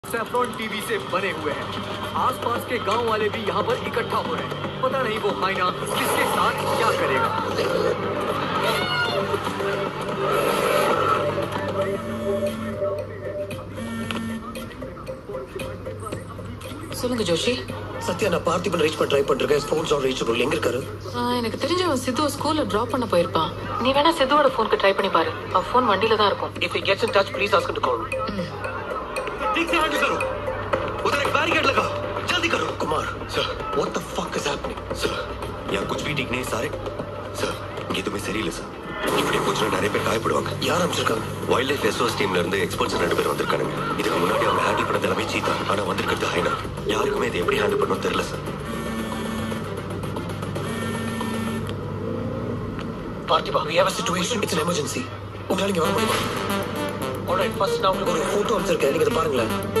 Saffron TV से बने हुए हैं आसपास के गांव वाले भी यहाँ पर इकट्ठा हो रहे हैं पता नहीं वो हाइना किसके साथ क्या करेगा சொல்லுங்க ஜோஷி சத்யா நான் பார்த்திபன் ரீச் பண்ண ட்ரை பண்ணிருக்கேன் ஃபோன்ஸ் ஆன் ரீச் எனக்கு இருக்காரு ஆ, எனக்கு தெரிஞ்ச அவன் சித்துவ ஸ்கூல்ல டிராப் பண்ண போயிருப்பான் நீ வேணா சித்துவோட ஃபோனுக்கு ட்ரை பண்ணி பாரு அவன் ஃபோன் வண்டியில தான் இருக்கும் If he gets in touch, please ask him to call me. ठीक से हैंडल करो उधर एक बैरिकेड लगा जल्दी करो Kumar, sir what the fuck is happening? Sir यहाँ कुछ भी ठीक नहीं है सारे சார் இங்கே எதுவுமே சரியில்லை சார் இப்படி போச்சுன்னா நிறைய பேர் காயப்படுவாங்க யார் அனுப்பிச்சிருக்காங்க வைல்ட் லைஃப் எஸ்ஓஎஸ் டீம்ல இருந்து எக்ஸ்பர்ட்ஸ் ரெண்டு பேர் வந்திருக்கானுங்க இதுக்கு முன்னாடி அவங்க ஹேண்டில் பண்ணது எல்லாமே சீத்தா ஆனா வந்திருக்கிறது ஹைனா யாருக்குமே இதை எப்படி ஹேண்டில் பண்ணணும் தெரியல சார் பார்த்திபா we have a situation it's an emergency உங்களால இங்க வர முடியுமா alright first நான் உங்களுக்கு ஒரு போட்டோ அனுப்பிச்சிருக்கேன் நீங்க இதை பாருங்களேன்